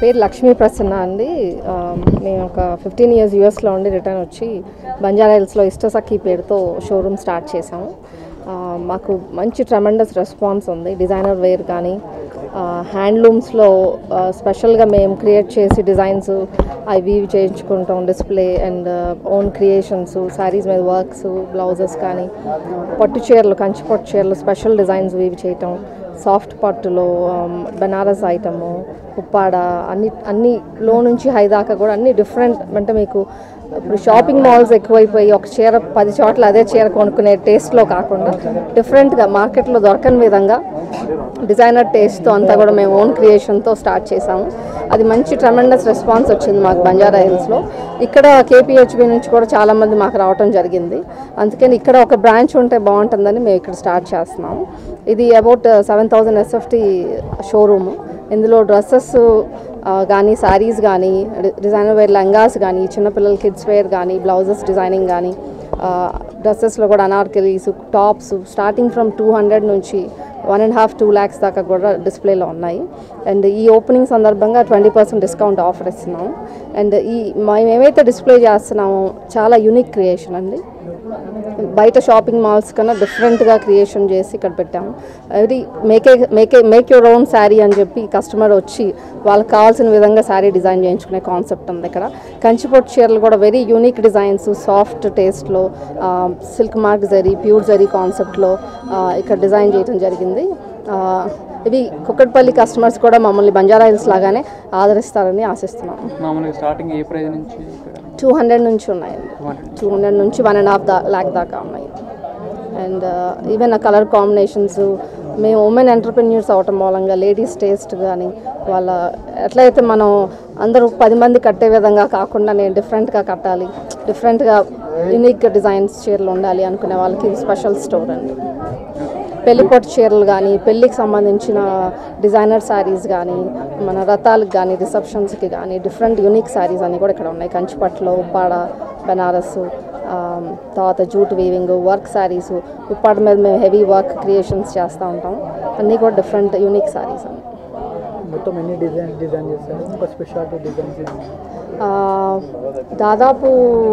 పేరు లక్ష్మీ ప్రసన్న అండి ఆ, మేము ఒక ఫిఫ్టీన్ ఇయర్స్ యూఎస్లో ఉండి రిటర్న్ వచ్చి బంజారా హిల్స్లో ఇష్టసఖి పేరుతో షోరూమ్ స్టార్ట్ చేసాము ఆ, మాకు మంచి ట్రమెండస్ రెస్పాన్స్ ఉంది డిజైనర్ వేర్ కానీ హ్యాండ్లూమ్స్లో స్పెషల్గా మేము క్రియేట్ చేసి డిజైన్స్ అవి చేయించుకుంటాం display and own creations saris మీద వర్క్స్ బ్లౌజెస్ కానీ పట్టు చీరలు కంచి పట్టు చీరలు స్పెషల్ డిజైన్స్ ఇవి చేయటం సాఫ్ట్ పట్టులో ఆమ్, బనారస్ ఐటము ఉప్పాడ అన్ని అన్ని లో నుంచి హై దాకా కూడా అన్ని డిఫరెంట్ అంటే మీకు ఇప్పుడు షాపింగ్ మాల్స్ ఎక్కువైపోయి ఒక చీర పది చోట్ల అదే చీర కొనుక్కునే టేస్ట్లో కాకుండా డిఫరెంట్గా మార్కెట్లో దొరకని విధంగా డిజైనర్ టేస్ట్తో అంతా కూడా మేము ఓన్ క్రియేషన్తో స్టార్ట్ చేసాము అది మంచి ట్రమెండస్ రెస్పాన్స్ వచ్చింది మాకు బంజారా హిల్స్లో ఇక్కడ కేపీహెచ్బి నుంచి కూడా చాలామంది మాకు రావటం జరిగింది అందుకని ఇక్కడ ఒక బ్రాంచ్ ఉంటే బాగుంటుందని మేము ఇక్కడ స్టార్ట్ చేస్తున్నాము ఇది about seven thousand SFT showroom ఇందులో డ్రెస్సెస్ కానీ శారీస్ కానీ డిజైనర్ వేర్ లంగాస్ కానీ చిన్నపిల్లల కిడ్స్ వేర్ కానీ బ్లౌజెస్ డిజైనింగ్ కానీ డ్రెస్సెస్లో కూడా anarkalis tops starting from two hundred నుంచి one and half two lakhs దాకా కూడా డిస్ప్లేలో ఉన్నాయి అండ్ ఈ ఓపెనింగ్ సందర్భంగా ట్వంటీ పర్సెంట్ డిస్కౌంట్ ఆఫర్ ఇస్తున్నాము అండ్ ఈ మేము ఏమైతే డిస్ప్లే చేస్తున్నామో చాలా యూనిక్ క్రియేషన్ అండి బయట షాపింగ్ మాల్స్ కన్నా డిఫరెంట్గా క్రియేషన్ చేసి ఇక్కడ పెట్టాము అది మేకే మేకే మేక్ యువర్ ఓన్ శారీ అని చెప్పి కస్టమర్ వచ్చి వాళ్ళకి కావాల్సిన విధంగా శారీ డిజైన్ చేయించుకునే కాన్సెప్ట్ ఉంది ఇక్కడ కంచిపొట్టు చీరలు కూడా వెరీ యూనిక్ డిజైన్స్ సాఫ్ట్ టేస్ట్లో silk mark zari pure zari కాన్సెప్ట్లో ఇక్కడ డిజైన్ చేయడం జరిగింది ఆ, ఇవి కుక్కట్పల్లి కస్టమర్స్ కూడా మమ్మల్ని బంజారా హిల్స్ లాగానే ఆదరిస్తారని ఆశిస్తున్నాం మామూలుగా స్టార్టింగ్ ఏ ప్రైస్ నుంచి ఇక్కడ టూ హండ్రెడ్ నుంచి ఉన్నాయండి టూ హండ్రెడ్ నుంచి వన్ అండ్ హాఫ్ దా ల్యాక్ దాకా ఉన్నాయి అండ్ ఈవెన్ ఆ కలర్ కాంబినేషన్స్ మేము ఉమెన్ ఎంటర్ప్రెన్యూర్స్ అవటం మూలంగా లేడీస్ టేస్ట్ కానీ వాళ్ళ ఎట్లయితే మనం అందరూ పది మంది కట్టే విధంగా కాకుండా నేను డిఫరెంట్గా కట్టాలి డిఫరెంట్గా యూనిక్ డిజైన్స్ చీరలు ఉండాలి అనుకునే వాళ్ళకి ఇది స్పెషల్ స్టోర్ అండి పెళ్లిపట్టు చీరలు కానీ పెళ్ళికి సంబంధించిన డిజైనర్ శారీస్ కానీ మన రథాలకు కానీ రిసెప్షన్స్కి కానీ డిఫరెంట్ యూనిక్ శారీస్ అన్నీ కూడా ఇక్కడ ఉన్నాయి కంచిపట్లో ఉప్పాడ బనారస్ ఆమ్, తర్వాత jute weaving work saris Uppada మీద మేము హెవీ వర్క్ క్రియేషన్స్ చేస్తూ ఉంటాం అన్నీ కూడా డిఫరెంట్ యూనిక్ శారీస్ అండి మొత్తం ఎన్ని డిజైన్ డిజైన్ చేస్తారు ఒక స్పెషాలిటీ డిజైన్స్ ఆ, దాదాపు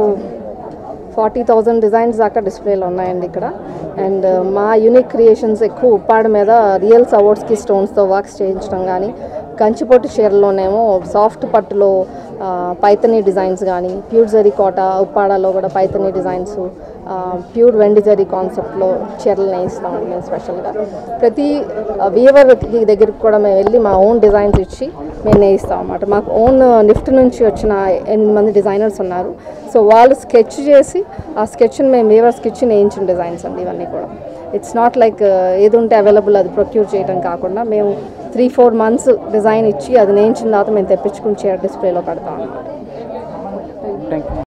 ఫార్టీ థౌజండ్ డిజైన్స్ దాకా డిస్ప్లేలో ఉన్నాయండి ఇక్కడ అండ్ మా యూనిక్ క్రియేషన్స్ ఎక్కువ ఉప్పాడ మీద రియల్స్ అవార్డ్స్కి స్టోన్స్తో వర్క్స్ చేయించడం కానీ కంచిపొట్టు చీరలోనేమో సాఫ్ట్ పట్టులో ఆ, పైతనీ డిజైన్స్ కానీ ప్యూర్ జరీ కోట ఉప్పాడలో కూడా పైతనీ డిజైన్స్ ఆ, ప్యూర్ వెండి జరీ కాన్సెప్ట్లో చీరలు నేయిస్తామండి మేము స్పెషల్గా ప్రతి వీవర్ దగ్గరికి కూడా మేము వెళ్ళి మా ఓన్ డిజైన్స్ ఇచ్చి మేము నేయిస్తాం అన్నమాట మాకు ఓన్ నిఫ్ట్ నుంచి వచ్చిన ఎనిమిది మంది డిజైనర్స్ ఉన్నారు సో వాళ్ళు స్కెచ్ చేసి ఆ స్కెచ్ని మేము వీవర్స్కి ఇచ్చి నేయించిన డిజైన్స్ అండి ఇవన్నీ కూడా ఇట్స్ నాట్ లైక్ ఏది ఉంటే అవైలబుల్ అది ప్రొక్యూర్ చేయడం కాకుండా మేము త్రీ ఫోర్ మంత్స్ డిజైన్ ఇచ్చి అది నేయించిన తర్వాత మేము తెప్పించుకుని చీర డిస్ప్లేలో పెడతాం అన్నమాట థ్యాంక్ యూ